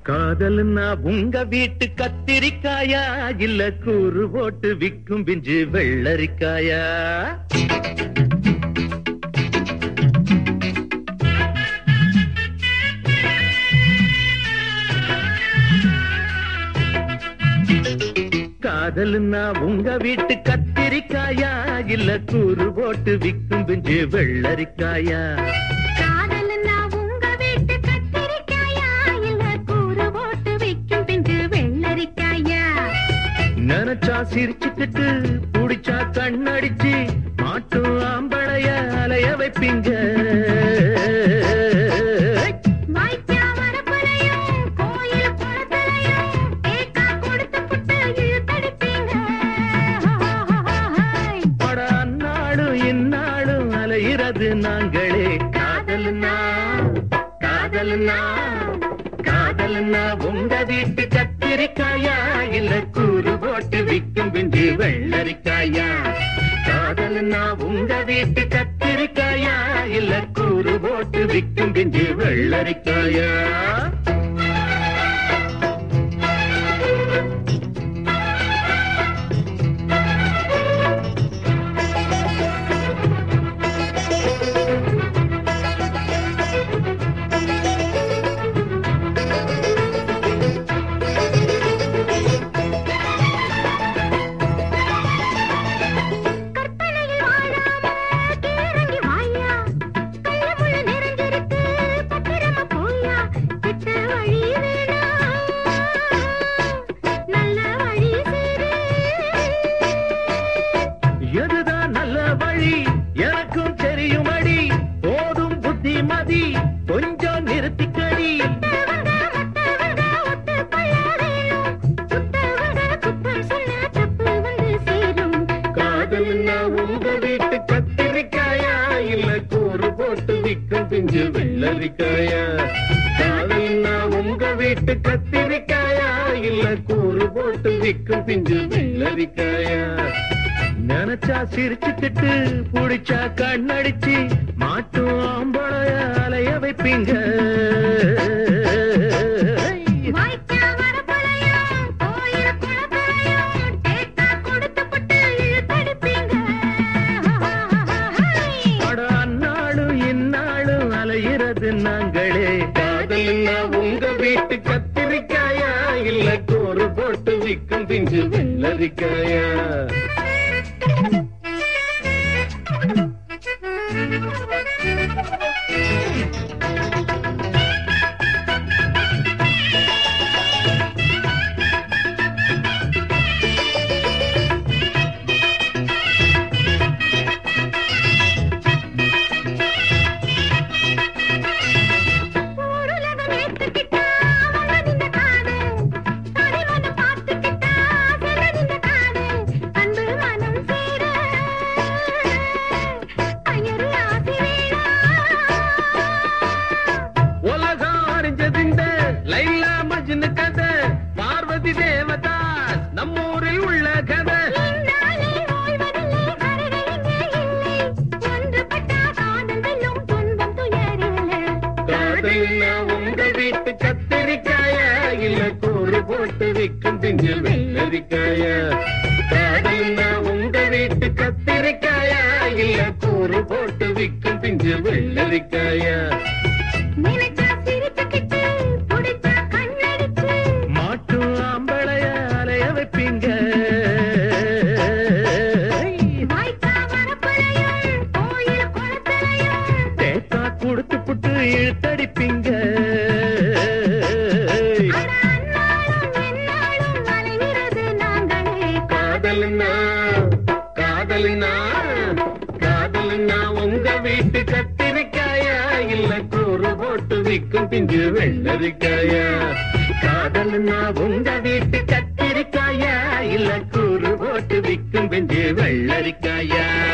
காதல்னா உங்க வீட்டு கத்திரிக்காயா இல்ல கூறு போட்டு விக்கும் பிஞ்சு வெள்ளரிக்காயா காதல்னா உங்க வீட்டு கத்திரிக்காயா இல்ல கூறு போட்டு விக்கும் பிஞ்சு வெள்ளரிக்காயா காதல்னா உங்க வீட்டு கத்திரிக்காயா இல்ல கூறு போட்டு விக்கும் பிஞ்சு வெள்ளரிக்காயா நினைச்சா சிரிச்சுக்கிட்டு புடிச்சா கண்ணடிச்சு மாட்டும் ஆம்பளைய அலைய வைப்பீங்க வாய்க்கா வரப்புலையும் கோயில் குளத்துலையும் தேக்கா கொடுத்து புட்டு இழுத்தடிப்பீங்க பட அந்நாளும் இந்நாளும் அலையிறது நாங்களே காதல்னா காதல்னா காதல்னா உங்க வீட்டு கத்திரிக்காயா இல்ல கூறு போட்டு விக்கும் பிஞ்சு வெள்ளரிக்காயா காதல்னா உங்க வீட்டு கத்திரிக்காயா இல்ல கூறு போட்டு விக்கும் பிஞ்சு வெள்ளரிக்காயா கற்பனையில் வாழாம கீழறங்கி வாயா கள்ளமுள்ள நிறைஞ்சிருக்கு பத்திரமா போயா கிட்ட வழி வேணா நல்ல வழி சேரு எதுதான் நல்ல வழி எனக்கும் தெரியும் அடி போதும் புத்திமதி கொஞ்சம் நிறுத்திக்கடி சுத்தவங்க மத்தவங்க ஒத்துக்கொள்ள வேணும் சுத்தவங்க குத்தம் சொன்னா தப்பு வந்து சேரும் காதல்னா உங்க வீட்டு கத்திரிக்காயா இல்ல கூறு போட்டு விக்கும் பிஞ்சு வெள்ளரிக்காயா காதல்னா உங்க வீட்டு கத்திரிக்காயா இல்ல கூறு போட்டு விக்கும் பிஞ்சு வெள்ளரிக்காயா நினைச்சா சிரிச்சுக்கிட்டு புடிச்சா கண்ணடிச்சு மாட்டும் ஆம்பளைய அலைய வைப்பீங்க வாய்க்கா வரப்புலையும் கோயில் குளத்துலையும் தேக்கா கொடுத்து புட்டு இழுத்தடிப்பீங்க அட அந்நாளும் இந்நாளும் அலையிறது நாங்களே காதல்னா உங்க வீட்டு கத்திரிக்காயா இல்ல கோறு போட்டு விக்கும் பிஞ்சு வெள்ளரிக்காயா ஊருலகம் ஏத்துக்கிட்டா வந்ததிந்த காது தலைவனை பார்த்துக்கிட்டா சென்றதிந்த காது அன்பு மனம் சேர ஐயரு ஆசி வேணா உலகம் அறிஞ்சதிந்த லைலா மஜ்னு கதை பார்வதி தேவதாஸ் நம்மூரில் உள்ள கதை இந்நாளே ஓய்வதில்லை கரைகள் இங்கே இல்லை ஒன்றுபட்டா காதல் வெல்லும் துன்பம் துயரில்லை காதல்னா உங்க வீட்டு கத்திரிக்காயா இல்ல கூறு போட்டு விக்கும் பிஞ்சு வெள்ளரிக்காயா காதல்னா உங்க வீட்டு கத்திரிக்காயா இல்ல கூறு போட்டு விக்கும் பிஞ்சு வெள்ளரிக்காயா நினைச்சா சிரிச்சுக்கிட்டு புடிச்சா கண்ணடிச்சு மாட்டும் ஆம்பளைய அலைய வைப்பீங்க வாய்க்கா வரப்புலையும் கோயில் குளத்துலையும் தேக்கா கொடுத்து புட்டு இழுத்தடிப்பீங்க அட அந்நாளும் எந்நாளும் அலைகிறது நாங்களே காதல்னா காதல்னா காதல்னா உங்க வீட்டு கத்திரிக்காயா இல்ல கூறு போட்டு விக்கும் பிஞ்சு வெள்ளரிக்காயா காதல்னா உங்க வீட்டு கத்திரிக்காயா இல்ல கூறு போட்டு விக்கும் பிஞ்சு வெள்ளரிக்காயா